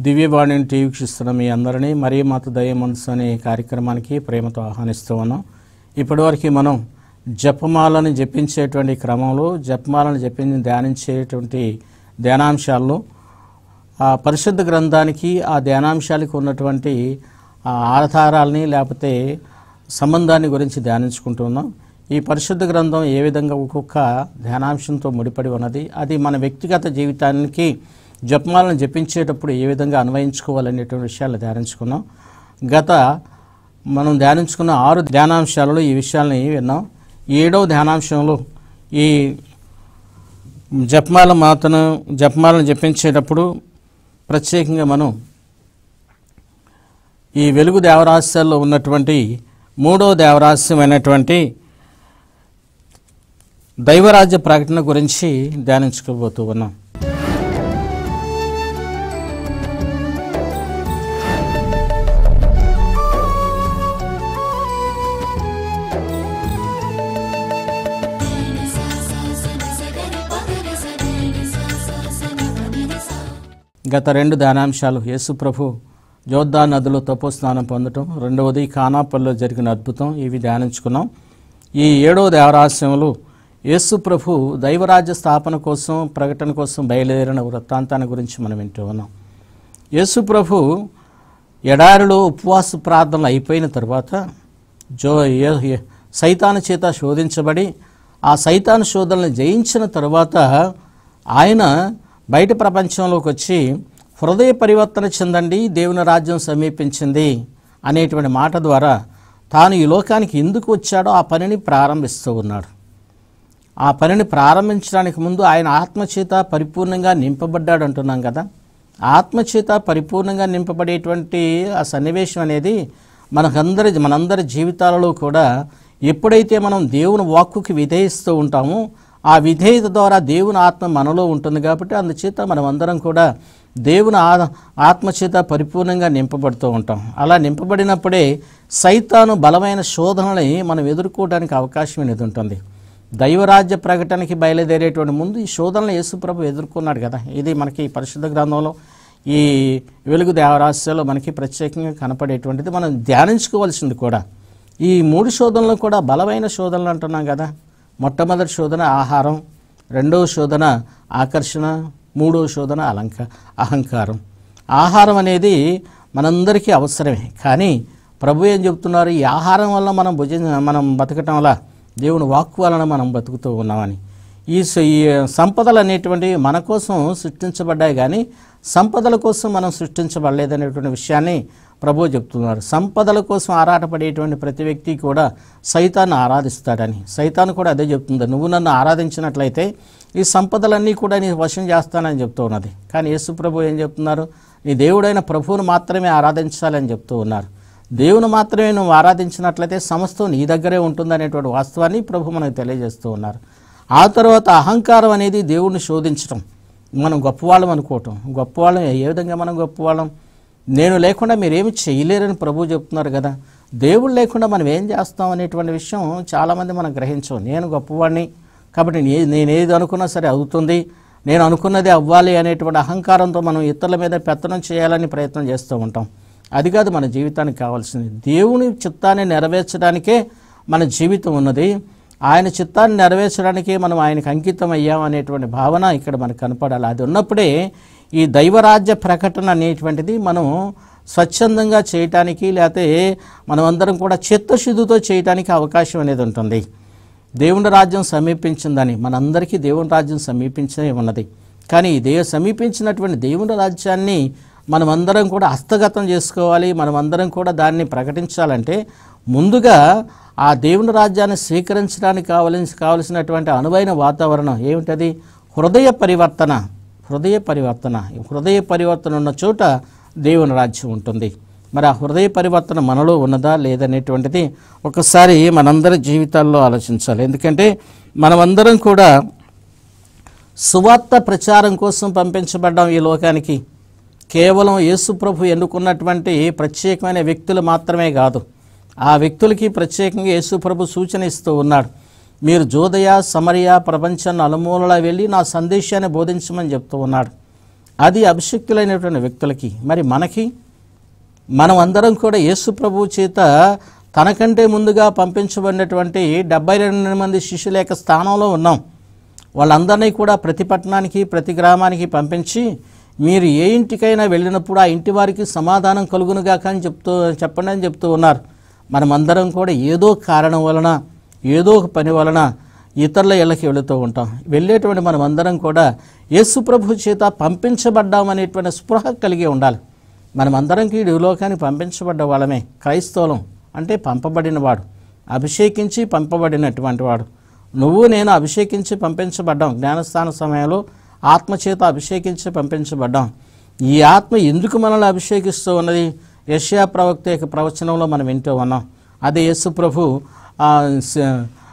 దివ్యవాణిని TV వీక్షిస్తున్న మీ అందరినీ మరీ మాత దయమంత్స్ అనే కార్యక్రమానికి ప్రేమతో ఆహ్వానిస్తూ ఉన్నాం ఇప్పటివరకు మనం జపమాలను జపించేటువంటి క్రమంలో జపమాలను జపించి ధ్యానించేటువంటి ధ్యానాంశాల్లో ఆ పరిశుద్ధ గ్రంథానికి ఆ ధ్యానాంశాలకు ఉన్నటువంటి ఆ ఆధారాలని లేకపోతే సంబంధాన్ని గురించి ధ్యానించుకుంటున్నాం ఈ పరిశుద్ధ గ్రంథం ఏ విధంగా ఒక్కొక్క ధ్యానాంశంతో ముడిపడి ఉన్నది అది మన వ్యక్తిగత జీవితానికి జపమాలను జపించేటప్పుడు ఏ విధంగా అన్వయించుకోవాలనేటువంటి విషయాలు ధ్యానించుకున్నాం గత మనం ధ్యానించుకున్న ఆరు ధ్యానాంశాలలో ఈ విషయాల్ని విన్నాం ఏడవ ధ్యానాంశంలో ఈ జపమాల మాతను జపమాలను జపించేటప్పుడు ప్రత్యేకంగా మనం ఈ వెలుగు దేవరహస్యాల్లో ఉన్నటువంటి మూడో దేవరహస్యమైనటువంటి దైవరాజ్య ప్రకటన గురించి ధ్యానించుకోబోతూ ఉన్నాం గత రెండు ధ్యానాంశాలు యేసు ప్రభు జోద్దా నదిలో తపోస్నానం పొందటం రెండవది ఖానాపల్లిలో జరిగిన అద్భుతం ఇవి ధ్యానించుకున్నాం ఈ ఏడవ దేవరహస్యంలో యేసు ప్రభు దైవరాజ్య స్థాపన కోసం ప్రకటన కోసం బయలుదేరిన వృత్తాంతాన్ని గురించి మనం వింటూ ఉన్నాం యేసు ప్రభు ఎడారిలో ఉపవాస ప్రార్థనలు అయిపోయిన తర్వాత జో ఏ- ఏ- సైతాను చేత శోధించబడి ఆ సైతాను శోధనలు జయించిన తర్వాత ఆయన బయట ప్రపంచంలోకి వచ్చి హృదయ పరివర్తన చెందండి దేవుని రాజ్యం సమీపించింది అనేటువంటి మాట ద్వారా తాను ఈ లోకానికి ఎందుకు వచ్చాడో ఆ పనిని ప్రారంభిస్తూ ఉన్నాడు ఆ పనిని ప్రారంభించడానికి ముందు ఆయన ఆత్మచేత పరిపూర్ణంగా నింపబడ్డాడు అంటున్నాం కదా ఆత్మచేత పరిపూర్ణంగా నింపబడేటువంటి ఆ సన్నివేశం అనేది మనకందరి మనందరి జీవితాలలో కూడా ఎప్పుడైతే మనం దేవుని వాక్కుకి విధేయిస్తూ ఉంటామో ఆ విధేయత ద్వారా దేవుని ఆత్మ మనలో ఉంటుంది కాబట్టి అందుచేత మనం అందరం కూడా దేవుని ఆ ఆత్మచేత పరిపూర్ణంగా నింపబడుతూ ఉంటాం అలా నింపబడినప్పుడే సైతాను బలమైన శోధనని మనం ఎదుర్కోవడానికి అవకాశం అనేది ఉంటుంది దైవరాజ్య ప్రకటనకి బయలుదేరేటువంటి ముందు ఈ శోధనలు యేసుప్రభు ఎదుర్కొన్నాడు కదా ఇది మనకి ఈ పరిశుద్ధ గ్రంథంలో ఈ వెలుగు దేవరాశ్యలో మనకి ప్రత్యేకంగా కనపడేటువంటిది మనం ధ్యానించుకోవాల్సింది కూడా ఈ మూడు శోధనలు కూడా బలమైన శోధనలు అంటున్నాం కదా మొట్టమొదటి శోధన ఆహారం రెండవ శోధన ఆకర్షణ మూడవ శోధన అలంక అహంకారం ఆహారం అనేది మనందరికీ అవసరమే కానీ ప్రభు ఏం చెప్తున్నారు ఈ ఆహారం వల్ల మనం భుజ మనం బతకటం వల్ల దేవుని వాక్కు వలన మనం బతుకుతూ ఉన్నామని ఈ స- ఈ సంపదలు అనేటువంటివి మన కోసం సృష్టించబడ్డాయి కానీ సంపదల కోసం మనం సృష్టించబడలేదనేటువంటి విషయాన్ని ప్రభు చెప్తున్నారు సంపదల కోసం ఆరాటపడేటువంటి ప్రతి వ్యక్తి కూడా సైతాన్ని ఆరాధిస్తాడని సైతాను కూడా అదే చెప్తుంది నువ్వు నన్ను ఆరాధించినట్లయితే ఈ సంపదలన్నీ కూడా నీ వశం చేస్తానని చెప్తూ ఉన్నది కానీ యేసు ప్రభు ఏం చెప్తున్నారు నీ దేవుడైన ప్రభువును మాత్రమే ఆరాధించాలని చెప్తూ ఉన్నారు దేవుని మాత్రమే నువ్వు ఆరాధించినట్లయితే సమస్తం నీ దగ్గరే ఉంటుందనేటువంటి వాస్తవాన్ని ప్రభు మనకు తెలియజేస్తూ ఉన్నారు ఆ తర్వాత అహంకారం అనేది దేవుణ్ణి శోధించడం మనం గొప్పవాళ్ళం అనుకోవటం గొప్పవాళ్ళం ఏ విధంగా మనం గొప్పవాళ్ళం నేను లేకుండా మీరేమి చేయలేరని ప్రభు చెప్తున్నారు కదా దేవుడు లేకుండా మనం ఏం చేస్తాం అనేటువంటి విషయం చాలామంది మనం గ్రహించం నేను గొప్పవాడిని కాబట్టి నే నేను ఏది అనుకున్నా సరే అవుతుంది నేను అనుకున్నది అవ్వాలి అనేటువంటి అహంకారంతో మనం ఇతరుల మీద పెత్తనం చేయాలని ప్రయత్నం చేస్తూ ఉంటాం అది కాదు మన జీవితానికి కావాల్సింది దేవుని చిత్తాన్ని నెరవేర్చడానికే మన జీవితం ఉన్నది ఆయన చిత్తాన్ని నెరవేర్చడానికే మనం ఆయనకు అంకితం అయ్యాం అనేటువంటి భావన ఇక్కడ మనకు కనపడాలి అది ఉన్నప్పుడే ఈ దైవరాజ్య ప్రకటన అనేటువంటిది మనం స్వచ్ఛందంగా చేయటానికి లేకపోతే మనమందరం కూడా చిత్తశుద్ధితో చేయటానికి అవకాశం అనేది ఉంటుంది దేవుని రాజ్యం సమీపించిందని మనందరికీ దేవుని రాజ్యం సమీపించే ఉన్నది కానీ ఈ దేవ సమీపించినటువంటి దేవుని రాజ్యాన్ని మనమందరం కూడా హస్తగతం చేసుకోవాలి మనమందరం కూడా దాన్ని ప్రకటించాలంటే ముందుగా ఆ దేవుని రాజ్యాన్ని స్వీకరించడానికి కావలసి కావలసినటువంటి అనువైన వాతావరణం ఏమిటది హృదయ పరివర్తన హృదయ పరివర్తన ఈ హృదయ పరివర్తన ఉన్న చోట దేవుని రాజ్యం ఉంటుంది మరి ఆ హృదయ పరివర్తన మనలో ఉన్నదా లేదనేటువంటిది ఒకసారి మనందరి జీవితాల్లో ఆలోచించాలి ఎందుకంటే మనమందరం కూడా సువార్త ప్రచారం కోసం పంపించబడ్డాం ఈ లోకానికి కేవలం యేసు ప్రభు ఎన్నుకున్నటువంటి ప్రత్యేకమైన వ్యక్తులు మాత్రమే కాదు ఆ వ్యక్తులకి ప్రత్యేకంగా యేసు ప్రభు సూచన ఇస్తూ ఉన్నాడు మీరు జోదయ సమరయ ప్రపంచాన్ని అలుమూలలా వెళ్ళి నా సందేశాన్ని బోధించమని చెప్తూ ఉన్నాడు అది అభిషక్తులైనటువంటి వ్యక్తులకి మరి మనకి మనం అందరం కూడా యేసు ప్రభువు చేత తనకంటే ముందుగా పంపించబడినటువంటి డెబ్బై రెండు మంది శిష్యుల యొక్క స్థానంలో ఉన్నాం వాళ్ళందరినీ కూడా ప్రతి పట్టణానికి ప్రతి గ్రామానికి పంపించి మీరు ఏ ఇంటికైనా వెళ్ళినప్పుడు ఆ ఇంటి వారికి సమాధానం కలుగునుగాక అని చెప్తూ చెప్పండి అని చెప్తూ ఉన్నారు మనమందరం కూడా ఏదో కారణం వలన ఏదో ఒక పని వలన ఇతరుల ఇళ్ళకి వెళుతూ ఉంటాం వెళ్ళేటువంటి మనమందరం కూడా యేసు ప్రభు చేత పంపించబడ్డామనేటువంటి స్పృహ కలిగి ఉండాలి మనమందరం ఈ లోకానికి పంపించబడ్డ వాళ్ళమే క్రైస్తవులం అంటే పంపబడిన వాడు అభిషేకించి పంపబడినటువంటి వాడు నువ్వు నేను అభిషేకించి పంపించబడ్డాం జ్ఞానస్థాన సమయంలో ఆత్మచేత అభిషేకించి పంపించబడ్డాం ఈ ఆత్మ ఎందుకు మనల్ని అభిషేకిస్తూ ఉన్నది యష్యా ప్రవక్త యొక్క ప్రవచనంలో మనం వింటూ ఉన్నాం అదే యేసు ప్రభు ఆ, స-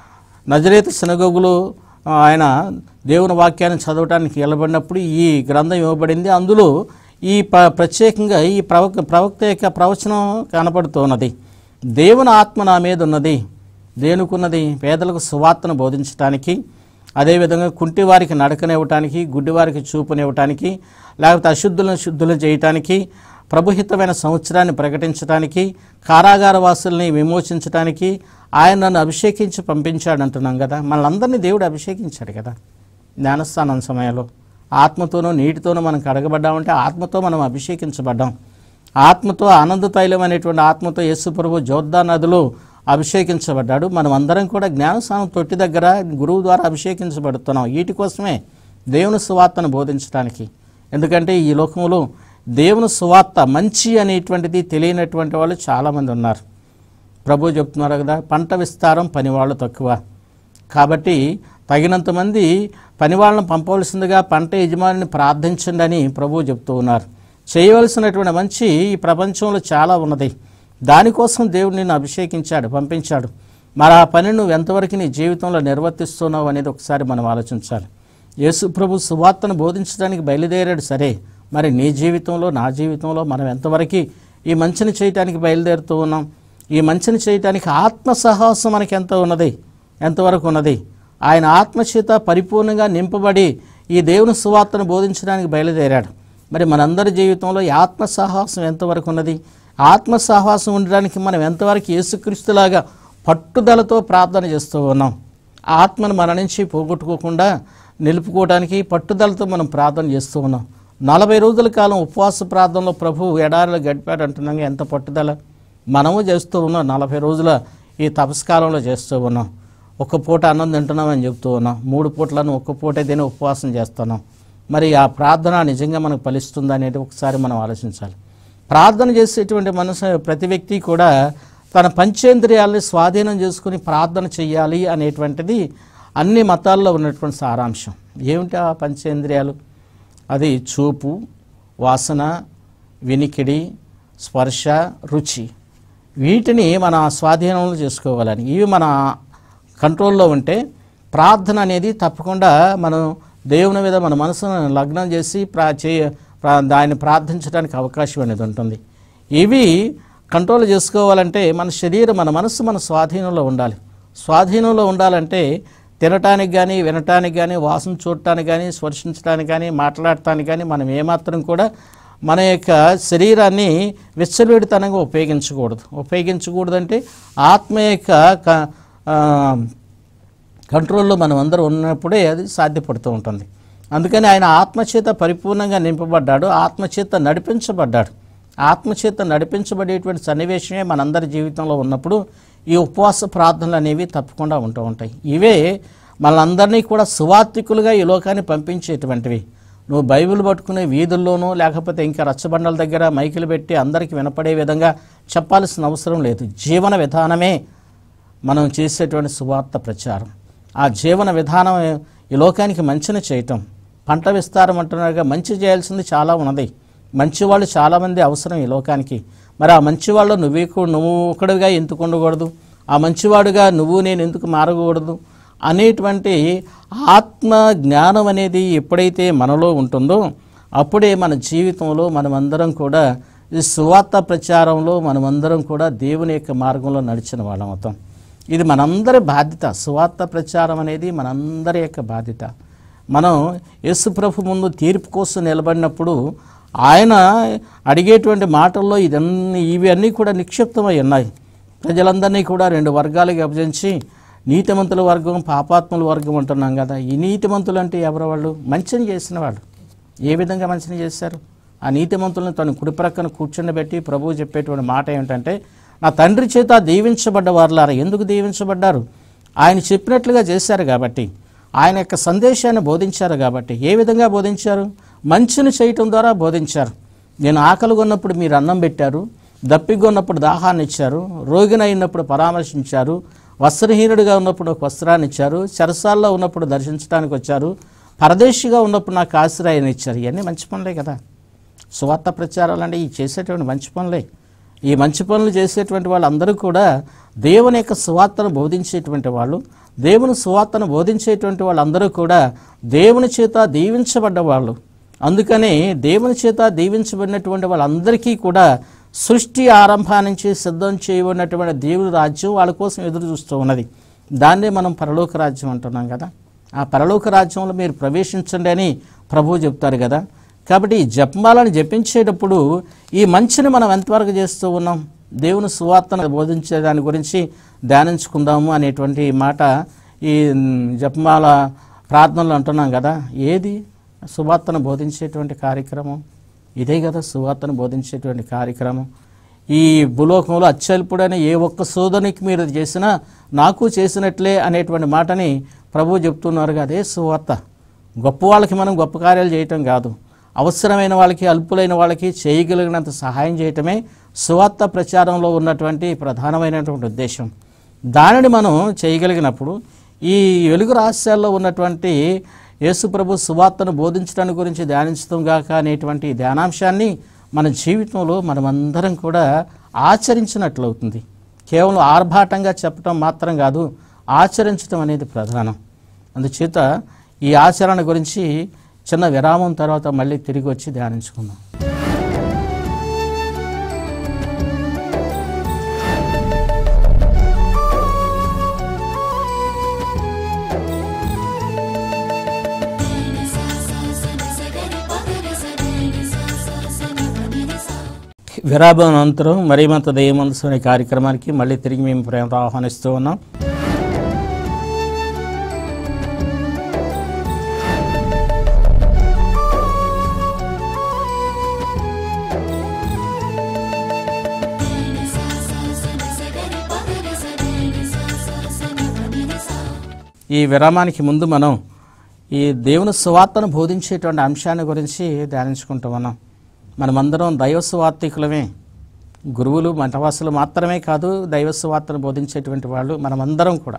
నజరేతు సినగోగులో ఆయన దేవుని వాక్యాన్ని చదవడానికి నిలబడినప్పుడు ఈ గ్రంథం ఇవ్వబడింది అందులో ఈ ప ప్రత్యేకంగా ఈ ప్రవక్త ప్రవక్త యొక్క ప్రవచనం కనపడుతున్నది దేవుని ఆత్మ నా మీద ఉన్నది దేనికున్నది పేదలకు సువార్తను బోధించడానికి అదేవిధంగా కుంటి వారికి నడకనివ్వటానికి గుడ్డివారికి చూపునివ్వటానికి లేకపోతే అశుద్ధులను శుద్ధులను చేయటానికి ప్రభుహితమైన సంవత్సరాన్ని ప్రకటించడానికి కారాగార వాసుల్ని విమోచించడానికి ఆయన నన్ను అభిషేకించి పంపించాడు అంటున్నాం కదా మనల్ని దేవుడు అభిషేకించాడు కదా జ్ఞానస్థానం సమయంలో ఆత్మతోనూ నీటితోనూ మనం కడగబడ్డామంటే ఆత్మతో మనం అభిషేకించబడ్డాం ఆత్మతో ఆనంద తైలం అనేటువంటి ఆత్మతో యేసు ప్రభు జోద్దా నదిలో అభిషేకించబడ్డాడు మనం అందరం కూడా జ్ఞానస్థానం తొట్టి దగ్గర గురువు ద్వారా అభిషేకించబడుతున్నాం వీటి కోసమే దేవుని సువార్తను బోధించడానికి ఎందుకంటే ఈ లోకంలో దేవుని సువార్త మంచి అనేటువంటిది తెలియనటువంటి వాళ్ళు చాలామంది ఉన్నారు ప్రభు చెప్తున్నారు కదా పంట విస్తారం పనివాళ్ళు తక్కువ కాబట్టి తగినంత మంది పనివాళ్ళను పంపవలసిందిగా పంట యజమానిని ప్రార్థించండి అని ప్రభువు చెప్తూ ఉన్నారు చేయవలసినటువంటి మంచి ఈ ప్రపంచంలో చాలా ఉన్నది దానికోసం దేవుడు నిన్ను అభిషేకించాడు పంపించాడు మరి ఆ పని నువ్వు ఎంతవరకు నీ జీవితంలో నిర్వర్తిస్తున్నావు అనేది ఒకసారి మనం ఆలోచించాలి యేసు ప్రభు సువార్తను బోధించడానికి బయలుదేరాడు సరే మరి నీ జీవితంలో నా జీవితంలో మనం ఎంతవరకు ఈ మంచిని చేయటానికి బయలుదేరుతూ ఉన్నాం ఈ మంచిని చేయటానికి ఆత్మ సాహసం మనకి ఎంత ఉన్నది ఎంతవరకు ఉన్నది ఆయన ఆత్మచేత పరిపూర్ణంగా నింపబడి ఈ దేవుని సువార్తను బోధించడానికి బయలుదేరాడు మరి మనందరి జీవితంలో ఈ ఆత్మ సాహసం ఎంతవరకు ఉన్నది ఆత్మ సాహసం ఉండడానికి మనం ఎంతవరకు యేసుక్రీస్తులాగా పట్టుదలతో ప్రార్థన చేస్తూ ఉన్నాం ఆత్మను మన నుంచి పోగొట్టుకోకుండా నిలుపుకోవడానికి పట్టుదలతో మనం ప్రార్థన చేస్తూ ఉన్నాం నలభై రోజుల కాలం ఉపవాస ప్రార్థనలో ప్రభు ఎడారిలో గడిపాడు అంటున్నాం ఎంత పట్టుదల మనము చేస్తూ ఉన్నాం నలభై రోజుల ఈ తపస్కాలంలో చేస్తూ ఉన్నాం ఒక్క పూట అన్నం తింటున్నామని చెప్తూ ఉన్నాం మూడు పూటలను ఒక్క పూటే తిని ఉపవాసం చేస్తున్నాం మరి ఆ ప్రార్థన నిజంగా మనకు ఫలిస్తుందా అనేది ఒకసారి మనం ఆలోచించాలి ప్రార్థన చేసేటువంటి మనసు ప్రతి వ్యక్తి కూడా తన పంచేంద్రియాలని స్వాధీనం చేసుకుని ప్రార్థన చేయాలి అనేటువంటిది అన్ని మతాల్లో ఉన్నటువంటి సారాంశం ఏమిటి ఆ పంచేంద్రియాలు అది చూపు వాసన వినికిడి స్పర్శ రుచి వీటిని మన స్వాధీనంలో చేసుకోవాలని ఇవి మన కంట్రోల్లో ఉంటే ప్రార్థన అనేది తప్పకుండా మనం దేవుని మీద మన మనసును లగ్నం చేసి ప్రా చే ప్రా- దాన్ని ప్రార్థించడానికి అవకాశం అనేది ఉంటుంది ఇవి కంట్రోల్ చేసుకోవాలంటే మన శరీరం మన మనసు మన స్వాధీనంలో ఉండాలి స్వాధీనంలో ఉండాలంటే తినటానికి కానీ వినటానికి కానీ వాసన చూడటానికి కానీ స్పర్శించడానికి కానీ మాట్లాడటానికి కానీ మనం ఏమాత్రం కూడా మన యొక్క శరీరాన్ని విచ్చలవిడితనంగా ఉపయోగించకూడదు ఉపయోగించకూడదంటే ఆత్మ యొక్క క- ఆ, కంట్రోల్లో మనం అందరూ ఉన్నప్పుడే అది సాధ్యపడుతూ ఉంటుంది అందుకని ఆయన ఆత్మచేత పరిపూర్ణంగా నింపబడ్డాడు ఆత్మచేత నడిపించబడ్డాడు ఆత్మచేత నడిపించబడేటువంటి సన్నివేశమే మనందరి జీవితంలో ఉన్నప్పుడు ఈ ఉపవాస ప్రార్థనలు అనేవి తప్పకుండా ఉంటూ ఉంటాయి ఇవే మనందరినీ కూడా సువార్థికులుగా ఈ లోకాన్ని పంపించేటువంటివి నువ్వు బైబిల్ పట్టుకునే వీధుల్లోనూ లేకపోతే ఇంకా రచ్చబండల దగ్గర మైకులు పెట్టి అందరికీ వినపడే విధంగా చెప్పాల్సిన అవసరం లేదు జీవన విధానమే మనం చేసేటువంటి సువార్త ప్రచారం ఆ జీవన విధానం ఈ లోకానికి మంచిని చేయటం పంట విస్తారం అంటున్నారుగా మంచి చేయాల్సింది చాలా ఉన్నది మంచివాళ్ళు చాలామంది అవసరం ఈ లోకానికి మరి ఆ మంచివాళ్ళు నువ్వే కూ- నువ్వు ఒకడుగా ఎందుకు ఉండకూడదు ఆ మంచివాడుగా నువ్వు నేను ఎందుకు మారకూడదు అనేటువంటి ఆత్మ జ్ఞానం అనేది ఎప్పుడైతే మనలో ఉంటుందో అప్పుడే మన జీవితంలో మనమందరం కూడా ఈ సువార్త ప్రచారంలో మనమందరం కూడా దేవుని యొక్క మార్గంలో నడిచిన వాళ్ళం అవుతాం ఇది మనందరి బాధ్యత సువార్త ప్రచారం అనేది మనందరి యొక్క బాధ్యత మనం యేసుప్రభు ముందు తీర్పు కోసం నిలబడినప్పుడు ఆయన అడిగేటువంటి మాటల్లో ఇదన్నీ ఇవి అన్నీ కూడా నిక్షిప్తమై ఉన్నాయి ప్రజలందరినీ కూడా రెండు వర్గాలుగా విభజించి నీతిమంతుల వర్గం పాపాత్ముల వర్గం అంటున్నాం కదా ఈ నీతిమంతులు అంటే ఎవరు వాళ్ళు మంచిని చేసిన వాళ్ళు ఏ విధంగా మంచిని చేశారు ఆ నీతిమంతులను తన కుడి ప్రక్కన కూర్చుండబెట్టి ప్రభువు చెప్పేటువంటి మాట ఏమిటంటే నా తండ్రి చేత దీవించబడ్డ వారులారా ఎందుకు దీవించబడ్డారు ఆయన చెప్పినట్లుగా చేశారు కాబట్టి ఆయన యొక్క సందేశాన్ని బోధించారు కాబట్టి ఏ విధంగా బోధించారు మంచిని చేయటం ద్వారా బోధించారు నేను ఆకలి ఉన్నప్పుడు మీరు అన్నం పెట్టారు దప్పిగా ఉన్నప్పుడు దాహాన్ని ఇచ్చారు రోగిని అయినప్పుడు పరామర్శించారు వస్త్రహీనుడిగా ఉన్నప్పుడు ఒక వస్త్రాన్ని ఇచ్చారు చెరసాల్లో ఉన్నప్పుడు దర్శించడానికి వచ్చారు పరదేశిగా ఉన్నప్పుడు నాకు ఆశ్రయాన్ని ఇచ్చారు ఇవన్నీ మంచి పనులే కదా సువార్త ప్రచారాలు అంటే ఈ చేసేటువంటి మంచి పనులే ఈ మంచి పనులు చేసేటువంటి వాళ్ళందరూ కూడా దేవుని యొక్క సువార్తను బోధించేటువంటి వాళ్ళు దేవుని సువార్తను బోధించేటువంటి వాళ్ళందరూ కూడా దేవుని చేత దీవించబడ్డ వాళ్ళు అందుకనే దేవుని చేత దీవించబడినటువంటి వాళ్ళందరికీ కూడా సృష్టి ఆరంభా నుంచి సిద్ధం చేయబడినటువంటి దేవుని రాజ్యం వాళ్ళ కోసం ఎదురు చూస్తూ ఉన్నది దాన్నే మనం పరలోక రాజ్యం అంటున్నాం కదా ఆ పరలోక రాజ్యంలో మీరు ప్రవేశించండి అని ప్రభువు చెప్తారు కదా కాబట్టి ఈ జపమాలను జపించేటప్పుడు ఈ మంచిని మనం ఎంతవరకు చేస్తూ ఉన్నాం దేవుని సువార్తను బోధించే దాని గురించి ధ్యానించుకుందాము అనేటువంటి మాట ఈ జపమాల ప్రార్థనలు అంటున్నాం కదా ఏది సువార్తను బోధించేటువంటి కార్యక్రమం ఇదే కదా సువార్తను బోధించేటువంటి కార్యక్రమం ఈ భూలోకంలో అత్యల్పుడైన ఏ ఒక్క సోదరునికి మీరు చేసినా నాకు చేసినట్లే అనేటువంటి మాటని ప్రభు చెప్తున్నారు అదే సువార్త గొప్ప వాళ్ళకి మనం గొప్ప కార్యాలు చేయటం కాదు అవసరమైన వాళ్ళకి అల్పులైన వాళ్ళకి చేయగలిగినంత సహాయం చేయటమే సువార్త ప్రచారంలో ఉన్నటువంటి ప్రధానమైనటువంటి ఉద్దేశం దానిని మనం చేయగలిగినప్పుడు ఈ వెలుగు రహస్యాల్లో ఉన్నటువంటి యేసుప్రభు సువార్తను బోధించడానికి గురించి ధ్యానించడం గాక అనేటువంటి ధ్యానాంశాన్ని మన జీవితంలో మనమందరం కూడా ఆచరించినట్లవుతుంది కేవలం ఆర్భాటంగా చెప్పటం మాత్రం కాదు ఆచరించడం అనేది ప్రధానం అందుచేత ఈ ఆచరణ గురించి చిన్న విరామం తర్వాత మళ్ళీ తిరిగి వచ్చి ధ్యానించుకుందాం విరామం అనంతరం మరీమంత దయమంతసు అనే కార్యక్రమానికి మళ్ళీ తిరిగి మేము ప్రేమతో ఆహ్వానిస్తూ ఉన్నాం ఈ విరామానికి ముందు మనం ఈ దేవుని సువార్తను బోధించేటువంటి అంశాన్ని గురించి ధ్యానించుకుంటూ ఉన్నాం మనమందరం దైవ సువార్థికులమే గురువులు మఠవాసులు మాత్రమే కాదు దైవ సువార్తను బోధించేటువంటి వాళ్ళు మనమందరం కూడా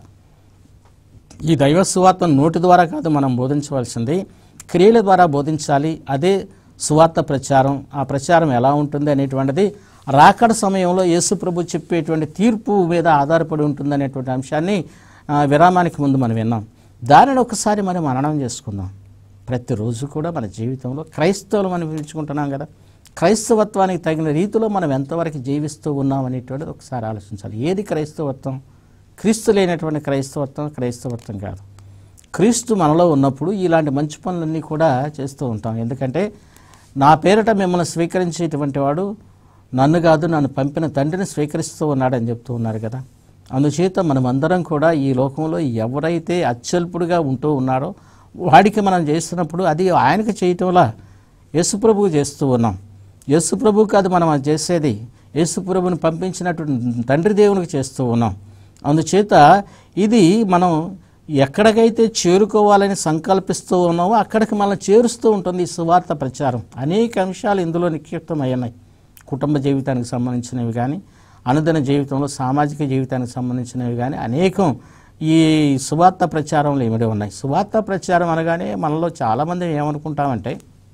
ఈ దైవ సువార్తను నోటి ద్వారా కాదు మనం బోధించవలసింది క్రియల ద్వారా బోధించాలి అదే సువార్త ప్రచారం ఆ ప్రచారం ఎలా ఉంటుంది అనేటువంటిది రాకడ సమయంలో యేసు ప్రభు చెప్పేటువంటి తీర్పు మీద ఆధారపడి ఉంటుంది అనేటువంటి అంశాన్ని ఆ, విరామానికి ముందు మనం విన్నాం దానిని ఒకసారి మనం మననం చేసుకుందాం ప్రతిరోజు కూడా మన జీవితంలో క్రైస్తవులు మనం పిలుచుకుంటున్నాం కదా క్రైస్తవత్వానికి తగిన రీతిలో మనం ఎంతవరకు జీవిస్తూ ఉన్నాం అనేటువంటిది ఒకసారి ఆలోచించాలి ఏది క్రైస్తవత్వం క్రీస్తు లేనటువంటి క్రైస్తవత్వం క్రైస్తవత్వం కాదు క్రీస్తు మనలో ఉన్నప్పుడు ఇలాంటి మంచి పనులన్నీ కూడా చేస్తూ ఉంటాం ఎందుకంటే నా పేరిట మిమ్మల్ని స్వీకరించేటువంటి వాడు నన్ను కాదు నన్ను పంపిన తండ్రిని స్వీకరిస్తూ ఉన్నాడని చెప్తూ ఉన్నారు కదా అందుచేత మనమందరం కూడా ఈ లోకంలో ఎవరైతే అత్యల్పుడుగా ఉంటూ ఉన్నారో వాడికి మనం చేస్తున్నప్పుడు అది ఆయనకు చేయటంలా యేసుప్రభువు చేస్తూ ఉన్నాం యేసుప్రభువు కాదు మనం అది చేసేది యేసుప్రభుని పంపించినటువంటి తండ్రి దేవునికి చేస్తూ ఉన్నాం అందుచేత ఇది మనం ఎక్కడికైతే చేరుకోవాలని సంకల్పిస్తూ ఉన్నామో అక్కడికి మనం చేరుస్తూ ఉంటుంది ఈ సువార్త ప్రచారం అనేక అంశాలు ఇందులో నిక్షిప్తమయ్యాయి కుటుంబ జీవితానికి సంబంధించినవి కానీ అనుదిన జీవితంలో సామాజిక జీవితానికి సంబంధించినవి కానీ అనేకం ఈ సువార్త ప్రచారంలో ఇమిడి ఉన్నాయి సువార్త ప్రచారం అనగానే మనలో చాలామంది ఏమనుకుంటామంటే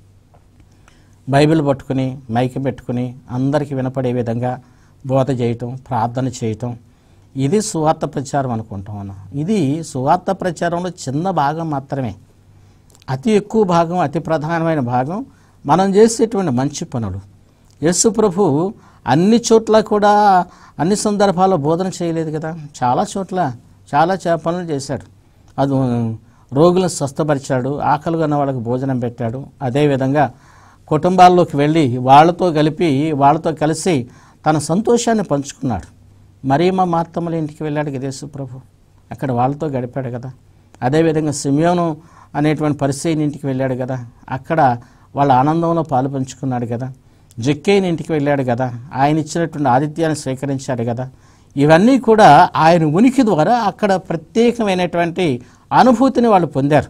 బైబిల్ పట్టుకుని మైక్ పెట్టుకుని అందరికీ వినపడే విధంగా బోధ చేయటం ప్రార్థన చేయటం ఇది సువార్త ప్రచారం అనుకుంటాం మనం ఇది సువార్త ప్రచారంలో చిన్న భాగం మాత్రమే అతి ఎక్కువ భాగం అతి ప్రధానమైన భాగం మనం చేసేటువంటి మంచి పనులు యేసు ప్రభు అన్ని చోట్ల కూడా అన్ని సందర్భాల్లో బోధన చేయలేదు కదా చాలా చోట్ల చాలా చే- పనులు చేశాడు అది రోగులను స్వస్థపరిచాడు ఆకలిగా ఉన్న వాళ్ళకి భోజనం పెట్టాడు అదేవిధంగా కుటుంబాల్లోకి వెళ్ళి వాళ్ళతో కలిపి వాళ్ళతో కలిసి తన సంతోషాన్ని పంచుకున్నాడు మరియమ్మ మార్తమ్మల ఇంటికి వెళ్ళాడు కదా యేసు ప్రభు అక్కడ వాళ్ళతో గడిపాడు కదా అదేవిధంగా సిమియోను అనేటువంటి పరిచయం ఇంటికి వెళ్ళాడు కదా అక్కడ వాళ్ళ ఆనందంలో పాలు పంచుకున్నాడు కదా జక్కేని ఇంటికి వెళ్ళాడు కదా ఆయన ఇచ్చినటువంటి ఆతిథ్యాన్ని స్వీకరించాడు కదా ఇవన్నీ కూడా ఆయన ఉనికి ద్వారా అక్కడ ప్రత్యేకమైనటువంటి అనుభూతిని వాళ్ళు పొందారు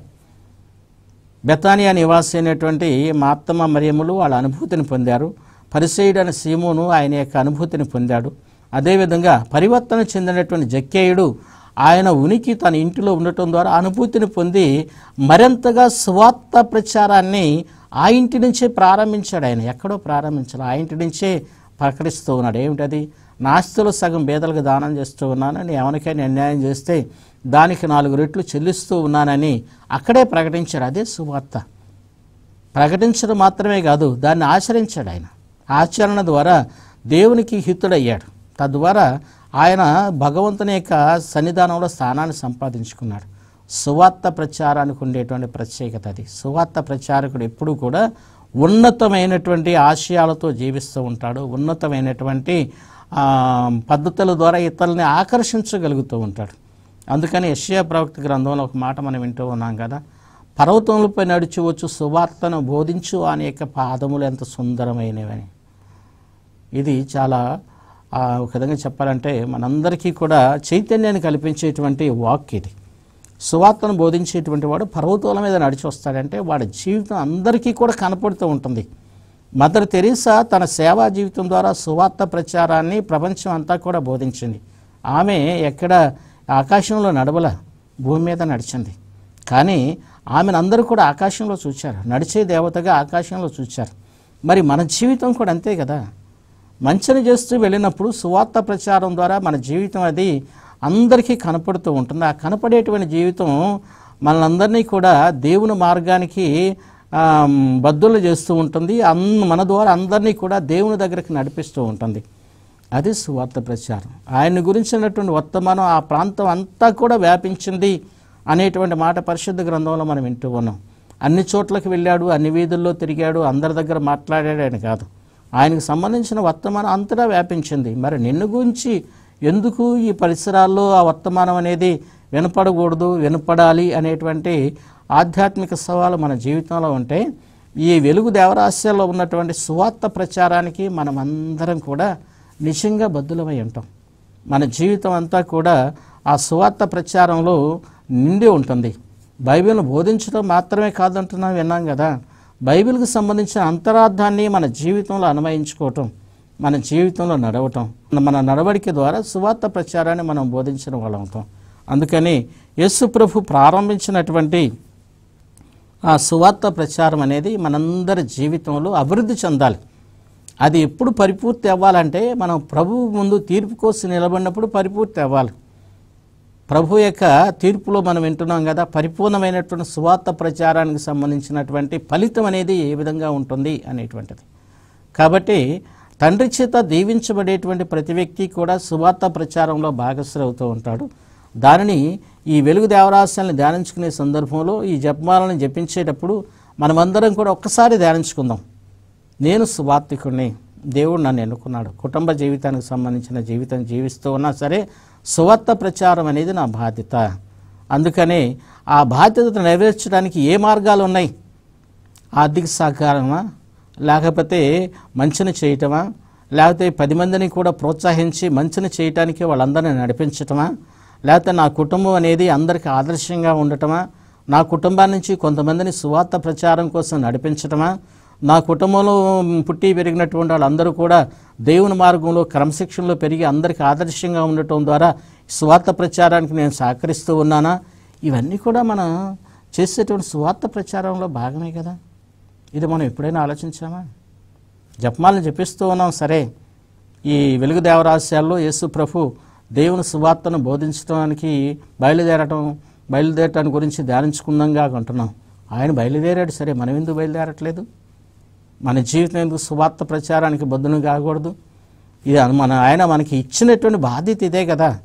బెతానియా నివాసి అయినటువంటి మాత్తమ్మ మరియములు వాళ్ళ అనుభూతిని పొందారు పరిసేయుడు అనే సీమోను ఆయన యొక్క అనుభూతిని పొందాడు అదేవిధంగా పరివర్తన చెందినటువంటి జక్కేయుడు ఆయన ఉనికి తన ఇంటిలో ఉండటం ద్వారా అనుభూతిని పొంది మరింతగా స్వార్థ ప్రచారాన్ని ఆ ఇంటి నుంచే ప్రారంభించాడు ఆయన ఎక్కడో ప్రారంభించాలి ఆ ఇంటి నుంచే ప్రకటిస్తూ ఉన్నాడు ఏమిటది నాస్తులు సగం బేదలకు దానం చేస్తూ ఉన్నానని ఎవరికైనా అన్యాయం చేస్తే దానికి నాలుగు రెట్లు చెల్లిస్తూ ఉన్నానని అక్కడే ప్రకటించాడు అదే సువార్త ప్రకటించడం మాత్రమే కాదు దాన్ని ఆచరించాడు ఆయన ఆచరణ ద్వారా దేవునికి హితుడయ్యాడు తద్వారా ఆయన భగవంతుని యొక్క సన్నిధానంలో స్థానాన్ని సంపాదించుకున్నాడు సువార్త ప్రచారానికి ఉండేటువంటి ప్రత్యేకత అది సువార్త ప్రచారకుడు ఎప్పుడూ కూడా ఉన్నతమైనటువంటి ఆశయాలతో జీవిస్తూ ఉంటాడు ఉన్నతమైనటువంటి ఆ, పద్ధతుల ద్వారా ఇతరులని ఆకర్షించగలుగుతూ ఉంటాడు అందుకని యశ్యా ప్రవక్త గ్రంథంలో ఒక మాట మనం వింటూ ఉన్నాం కదా పర్వతములపై నడిచివచ్చు సువార్తను బోధించు అనే యొక్క పాదములు ఎంత సుందరమైనవని ఇది చాలా ఆ, ఒక విధంగా చెప్పాలంటే మనందరికీ కూడా చైతన్యాన్ని కల్పించేటువంటి వాక్ ఇది సువార్తను బోధించేటువంటి వాడు పర్వతాల మీద నడిచి వస్తాడంటే వాడి జీవితం అందరికీ కూడా కనపడుతూ ఉంటుంది మదర్ తెరీసా తన సేవా జీవితం ద్వారా సువార్త ప్రచారాన్ని ప్రపంచం అంతా కూడా బోధించింది ఆమె ఎక్కడ ఆకాశంలో నడవల భూమి మీద నడిచింది కానీ ఆమెను అందరూ కూడా ఆకాశంలో చూచారు నడిచే దేవతగా ఆకాశంలో చూచారు మరి మన జీవితం కూడా అంతే కదా మంచిని చేస్తూ వెళ్ళినప్పుడు సువార్త ప్రచారం ద్వారా మన జీవితం అది అందరికీ కనపడుతూ ఉంటుంది ఆ కనపడేటువంటి జీవితం మనందరినీ కూడా దేవుని మార్గానికి ఆ, బద్దులు చేస్తూ ఉంటుంది అన్ మన ద్వారా అందరినీ కూడా దేవుని దగ్గరికి నడిపిస్తూ ఉంటుంది అది సువార్త ప్రచారం ఆయన గురించినటువంటి వర్తమానం ఆ ప్రాంతం అంతా కూడా వ్యాపించింది అనేటువంటి మాట పరిశుద్ధ గ్రంథంలో మనం వింటూ ఉన్నాం అన్ని చోట్లకి వెళ్ళాడు అన్ని వీధుల్లో తిరిగాడు అందరి దగ్గర మాట్లాడాడు అని కాదు ఆయనకు సంబంధించిన వర్తమానం అంతటా వ్యాపించింది మరి నిన్ను గురించి ఎందుకు ఈ పరిసరాల్లో ఆ వర్తమానం అనేది వినపడకూడదు వినపడాలి అనేటువంటి ఆధ్యాత్మిక సవాలు మన జీవితంలో ఉంటే ఈ వెలుగు దేవరాశ్యాల్లో ఉన్నటువంటి సువార్త ప్రచారానికి మనం అందరం కూడా నిజంగా బద్దులమై ఉంటాం మన జీవితం అంతా కూడా ఆ సువార్త ప్రచారంలో నిండి ఉంటుంది బైబిల్ను బోధించడం మాత్రమే కాదంటున్నాం విన్నాం కదా బైబిల్కి సంబంధించిన అంతరార్థాన్ని మన జీవితంలో అన్వయించుకోవటం మన జీవితంలో నడవటం మన నడవడిక ద్వారా సువార్త ప్రచారాన్ని మనం బోధించిన వాళ్ళం అవుతాం అందుకని యేసు ప్రభు ప్రారంభించినటువంటి ఆ సువార్త ప్రచారం అనేది మనందరి జీవితంలో అభివృద్ధి చెందాలి అది ఎప్పుడు పరిపూర్తి అవ్వాలంటే మనం ప్రభువు ముందు తీర్పు కోసం నిలబడినప్పుడు పరిపూర్తి అవ్వాలి ప్రభు యొక్క తీర్పులో మనం వింటున్నాం కదా పరిపూర్ణమైనటువంటి సువార్త ప్రచారానికి సంబంధించినటువంటి ఫలితం అనేది ఏ విధంగా ఉంటుంది అనేటువంటిది కాబట్టి తండ్రి చేత దీవించబడేటువంటి ప్రతి వ్యక్తి కూడా సువార్త ప్రచారంలో భాగస్వామి అవుతూ ఉంటాడు దానిని ఈ వెలుగు దేవరాశాలను ధ్యానించుకునే సందర్భంలో ఈ జపమాలను జపించేటప్పుడు మనమందరం కూడా ఒక్కసారి ధ్యానించుకుందాం నేను సువార్తికుడిని దేవుడు నన్ను ఎన్నుకున్నాడు కుటుంబ జీవితానికి సంబంధించిన జీవితం జీవిస్తూ ఉన్నా సరే సువార్త ప్రచారం అనేది నా బాధ్యత అందుకనే ఆ బాధ్యత నెరవేర్చడానికి ఏ మార్గాలు ఉన్నాయి ఆర్థిక సహకారమా లేకపోతే మంచిని చేయటమా లేకపోతే పది మందిని కూడా ప్రోత్సహించి మంచిని చేయటానికి వాళ్ళందరినీ నడిపించటమా లేకపోతే నా కుటుంబం అనేది అందరికీ ఆదర్శంగా ఉండటమా నా కుటుంబం నుంచి కొంతమందిని సువార్త ప్రచారం కోసం నడిపించటమా నా కుటుంబంలో పుట్టి పెరిగినటువంటి వాళ్ళందరూ కూడా దేవుని మార్గంలో క్రమశిక్షణలో పెరిగి అందరికీ ఆదర్శంగా ఉండటం ద్వారా సువార్త ప్రచారానికి నేను సహకరిస్తూ ఉన్నానా ఇవన్నీ కూడా మనం చేసేటువంటి సువార్త ప్రచారంలో భాగమే కదా ఇది మనం ఎప్పుడైనా ఆలోచించామా జపమాలను జపిస్తూ ఉన్నాం సరే ఈ వెలుగు దేవరాశ్యాల్లో యేసు ప్రభు దేవుని సువార్తను బోధించడానికి బయలుదేరటం బయలుదేరటాన్ని గురించి ధ్యానించుకుందాంగా అంటున్నాం ఆయన బయలుదేరాడు సరే మనం ఎందుకు బయలుదేరట్లేదు మన జీవితం ఎందుకు సువార్త ప్రచారానికి బద్దును కాకూడదు ఇది మన ఆయన మనకి ఇచ్చినటువంటి బాధ్యత ఇదే కదా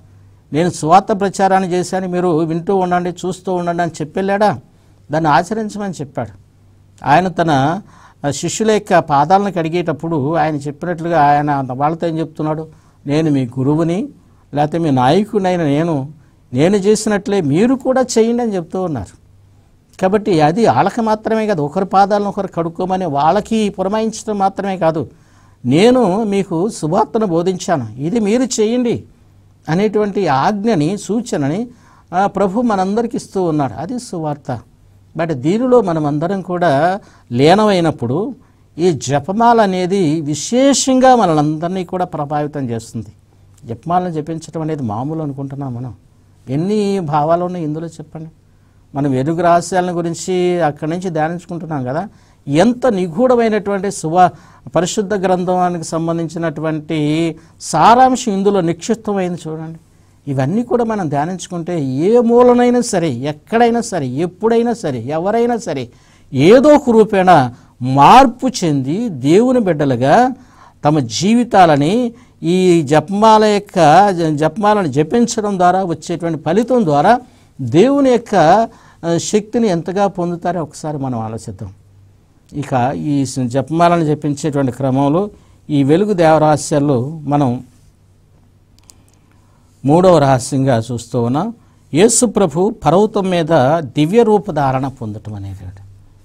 నేను సువార్త ప్రచారాన్ని చేశాను మీరు వింటూ ఉండండి చూస్తూ ఉండండి అని చెప్పెళ్ళాడా దాన్ని ఆచరించమని చెప్పాడు ఆయన తన శిష్యుల యొక్క పాదాలను కడిగేటప్పుడు ఆయన చెప్పినట్లుగా ఆయన వాళ్ళతో ఏం చెప్తున్నాడు నేను మీ గురువుని లేకపోతే మీ నాయకుడైన నేను నేను చేసినట్లే మీరు కూడా చేయండి అని చెప్తూ ఉన్నారు కాబట్టి అది వాళ్ళకి మాత్రమే కాదు ఒకరి పాదాలను ఒకరు కడుక్కోమని వాళ్ళకి పురమాయించడం మాత్రమే కాదు నేను మీకు సువార్తను బోధించాను ఇది మీరు చేయండి అనేటువంటి ఆజ్ఞని సూచనని ఆ, ప్రభు మనందరికి ఇస్తూ ఉన్నాడు అది సువార్త బట్ దీనిలో మనమందరం కూడా లీనమైనప్పుడు ఈ జపమాల అనేది విశేషంగా మనలందరినీ కూడా ప్రభావితం చేస్తుంది జపమాలను జపించడం అనేది మామూలు అనుకుంటున్నాం మనం ఎన్ని భావాలు ఉన్నాయి ఇందులో చెప్పండి మనం వెలుగు రహస్యాలను గురించి అక్కడి నుంచి ధ్యానించుకుంటున్నాం కదా ఎంత నిగూఢమైనటువంటి శుభ పరిశుద్ధ గ్రంథానికి సంబంధించినటువంటి సారాంశం ఇందులో నిక్షిప్తమైంది చూడండి ఇవన్నీ కూడా మనం ధ్యానించుకుంటే ఏ మూలనైనా సరే ఎక్కడైనా సరే ఎప్పుడైనా సరే ఎవరైనా సరే ఏదో ఒక రూపేణ మార్పు చెంది దేవుని బిడ్డలుగా తమ జీవితాలని ఈ జపమాల యొక్క జపమాలను జపించడం ద్వారా వచ్చేటువంటి ఫలితం ద్వారా దేవుని యొక్క ఆ, శక్తిని ఎంతగా పొందుతారో ఒకసారి మనం ఆలోచిద్దాం ఇక ఈ జపమాలను జపించేటువంటి క్రమంలో ఈ వెలుగు దేవరహస్యాల్లో మనం మూడవ రహస్యంగా చూస్తూ ఉన్నాం యేసు ప్రభు పర్వతం మీద దివ్య రూపధారణ పొందటం అనేది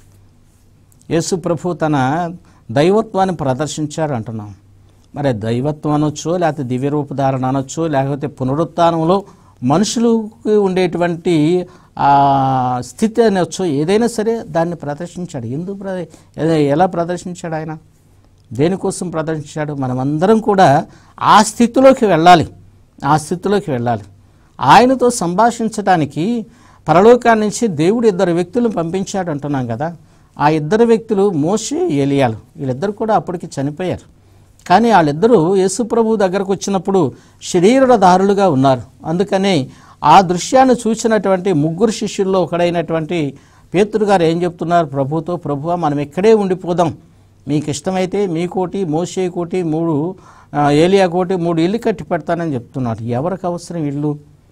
యేసు ప్రభు తన దైవత్వాన్ని ప్రదర్శించాడు అంటున్నాం మరి దైవత్వం అనొచ్చు లేకపోతే దివ్య రూపధారణ అనొచ్చు లేకపోతే పునరుత్థానంలో మనుషులకు ఉండేటువంటి ఆ స్థితి అనొచ్చు ఏదైనా సరే దాన్ని ప్రదర్శించాడు ఎందుకు ప్ర- ఎ- ఎలా ప్రదర్శించాడు ఆయన దేనికోసం ప్రదర్శించాడు మనమందరం కూడా ఆ స్థితిలోకి వెళ్ళాలి ఆ స్థితిలోకి వెళ్ళాలి ఆయనతో సంభాషించడానికి పరలోకాన్ని నుంచి దేవుడు ఇద్దరు వ్యక్తులను పంపించాడు అంటున్నాం కదా ఆ ఇద్దరు వ్యక్తులు మోషే ఏలియాలు వీళ్ళిద్దరు కూడా అప్పటికి చనిపోయారు కానీ వాళ్ళిద్దరూ యేసుప్రభు దగ్గరకు వచ్చినప్పుడు శరీరధారులుగా ఉన్నారు అందుకని ఆ దృశ్యాన్ని చూసినటువంటి ముగ్గురు శిష్యుల్లో ఒకడైనటువంటి పేతురు గారు ఏం చెప్తున్నారు ప్రభుతో ప్రభువా మనం ఇక్కడే ఉండిపోదాం మీకు ఇష్టమైతే మీ కోటి మోసే కోటి మూడు ఆ, ఏలియా కోటి మూడు ఇల్లు కట్టి పెడతానని చెప్తున్నాడు ఎవరికి అవసరం ఇల్లు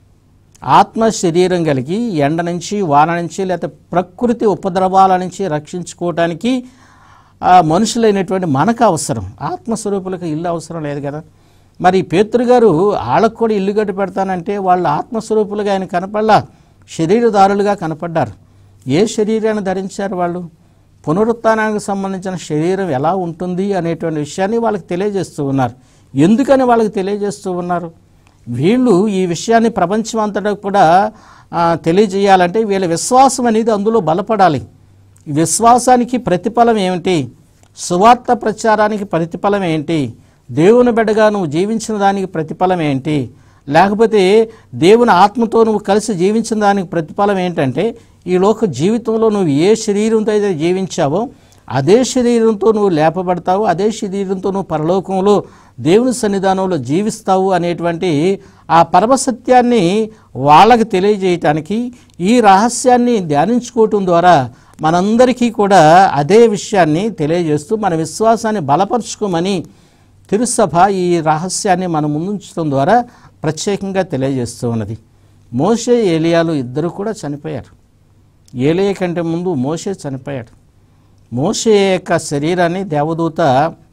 ఆత్మ శరీరం కలిగి ఎండ నుంచి వాన నుంచి లేకపోతే ప్రకృతి ఉపద్రవాల నుంచి రక్షించుకోవటానికి ఆ మనుషులైనటువంటి మనకు అవసరం ఆత్మస్వరూపులకు ఇల్లు అవసరం లేదు కదా మరి పేతురు గారు వాళ్ళకు కూడా ఇల్లు కట్టి పెడతానంటే వాళ్ళు ఆత్మస్వరూపులుగా ఆయన కనపడలా శరీరదారులుగా కనపడ్డారు ఏ శరీరాన్ని ధరించారు వాళ్ళు పునరుత్థానానికి సంబంధించిన శరీరం ఎలా ఉంటుంది అనేటువంటి విషయాన్ని వాళ్ళకి తెలియజేస్తూ ఉన్నారు ఎందుకని వాళ్ళకి తెలియజేస్తూ ఉన్నారు వీళ్ళు ఈ విషయాన్ని ప్రపంచం అంతటా కూడా ఆ, తెలియజేయాలంటే వీళ్ళ విశ్వాసం అనేది అందులో బలపడాలి ఈ విశ్వాసానికి ప్రతిఫలం ఏమిటి సువార్త ప్రచారానికి ప్రతిఫలం ఏంటి దేవుని బిడ్డగా నువ్వు జీవించిన దానికి ప్రతిఫలం ఏంటి లేకపోతే దేవుని ఆత్మతో నువ్వు కలిసి జీవించిన దానికి ప్రతిఫలం ఏంటంటే ఈ లోక జీవితంలో నువ్వు ఏ శరీరంతో అయితే జీవించావో అదే శరీరంతో నువ్వు లేపబడతావు అదే శరీరంతో నువ్వు పరలోకంలో దేవుని సన్నిధానంలో జీవిస్తావు అనేటువంటి ఆ పరమసత్యాన్ని వాళ్ళకి తెలియజేయటానికి ఈ రహస్యాన్ని ధ్యానించుకోవటం ద్వారా మనందరికీ కూడా అదే విషయాన్ని తెలియజేస్తూ మన విశ్వాసాన్ని బలపరుచుకోమని తిరుసభ ఈ రహస్యాన్ని మన ముందుంచడం ద్వారా ప్రత్యేకంగా తెలియజేస్తూ ఉన్నది మోషే ఏలియాలు ఇద్దరు కూడా చనిపోయారు ఏలియా కంటే ముందు మోషే చనిపోయాడు మోషే యొక్క శరీరాన్ని దేవదూత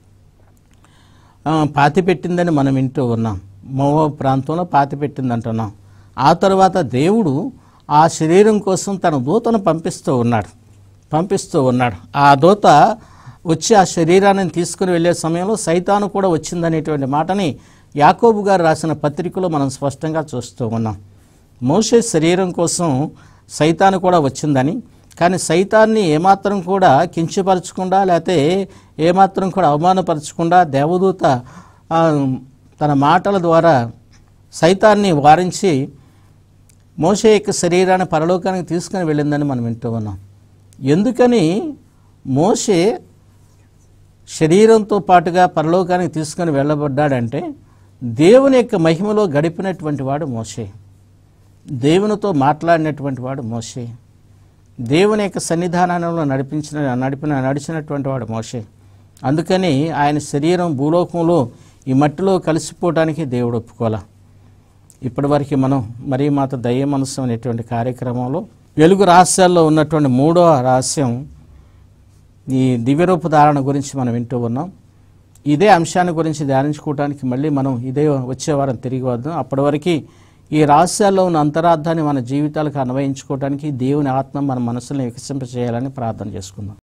ఆ, పాతిపెట్టిందని మనం వింటూ ఉన్నాం మోవ ప్రాంతంలో పాతిపెట్టింది అంటున్నాం ఆ తర్వాత దేవుడు ఆ శరీరం కోసం తన దూతను పంపిస్తూ ఉన్నాడు పంపిస్తూ ఉన్నాడు ఆ దూత వచ్చి ఆ శరీరాన్ని తీసుకుని వెళ్ళే సమయంలో సైతాను కూడా వచ్చిందనేటువంటి మాటని యాకోబు గారు రాసిన పత్రికలో మనం స్పష్టంగా చూస్తూ ఉన్నాం మోషే శరీరం కోసం సైతాను కూడా వచ్చిందని కానీ సైతాన్ని ఏమాత్రం కూడా కించపరచకుండా లేకపోతే ఏమాత్రం కూడా అవమానపరచకుండా దేవదూత ఆ, తన మాటల ద్వారా సైతాన్ని వారించి మోషే యొక్క శరీరాన్ని పరలోకానికి తీసుకుని వెళ్ళిందని మనం వింటూ ఉన్నాం ఎందుకని మోషే శరీరంతో పాటుగా పరలోకానికి తీసుకొని వెళ్ళబడ్డాడంటే దేవుని యొక్క మహిమలో గడిపినటువంటి వాడు మోషే దేవునితో మాట్లాడినటువంటి వాడు మోషే దేవుని యొక్క సన్నిధానంలో నడిపించిన నడిపిన నడిచినటువంటి వాడు మోషే అందుకని ఆయన శరీరం భూలోకంలో ఈ మట్టిలో కలిసిపోవడానికి దేవుడు ఒప్పుకోలే ఇప్పటివరకు మనం మరీ మాత దయ్య మనసు అనేటువంటి కార్యక్రమంలో వెలుగు రహస్యాల్లో ఉన్నటువంటి మూడో రహస్యం ఈ దివ్యరూప ధారణ గురించి మనం వింటూ ఉన్నాం ఇదే అంశాన్ని గురించి ధ్యానించుకోవడానికి మళ్ళీ మనం ఇదే వచ్చే వారం తిరిగి వద్దాం అప్పటి వరకు ఈ రహస్యాల్లో ఉన్న అంతరార్థాన్ని మన జీవితాలకు అన్వయించుకోవడానికి దేవుని ఆత్మ మన మనసులను వికసింపచేయాలని ప్రార్థన చేసుకుందాం